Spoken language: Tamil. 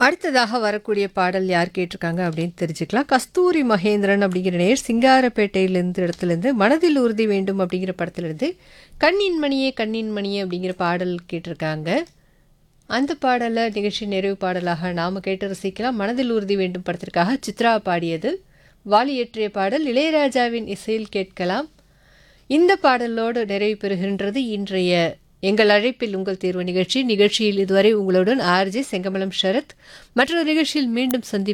அடுத்ததாக வரக்கூடிய பாடல் யார் கேட்டிருக்காங்க அப்படின்னு தெரிஞ்சுக்கலாம் கஸ்தூரி மகேந்திரன் அப்படிங்கிற நேர் சிங்காரப்பேட்டையிலேருந்து இடத்துலேருந்து மனதில் உறுதி வேண்டும் அப்படிங்கிற படத்துலேருந்து கண்ணின் மணியே கண்ணின் மணியே அப்படிங்கிற பாடல் கேட்டிருக்காங்க அந்த பாடலை நிகழ்ச்சி நிறைவு பாடலாக நாம் கேட்டு ரசிக்கலாம் மனதில் உறுதி வேண்டும் படத்திற்காக சித்ரா பாடியது வாலி இயற்றிய பாடல் இளையராஜாவின் இசையில் கேட்கலாம் இந்த பாடலோடு நிறைவு பெறுகின்றது இன்றைய எங்கள் அழைப்பில் உங்கள் தேர்வு நிகழ்ச்சி நிகழ்ச்சியில் இதுவரை உங்களுடன் ஆர்ஜே செங்கமலம் ஷரத் மற்றொரு நிகழ்ச்சியில் மீண்டும் சந்திப்போம்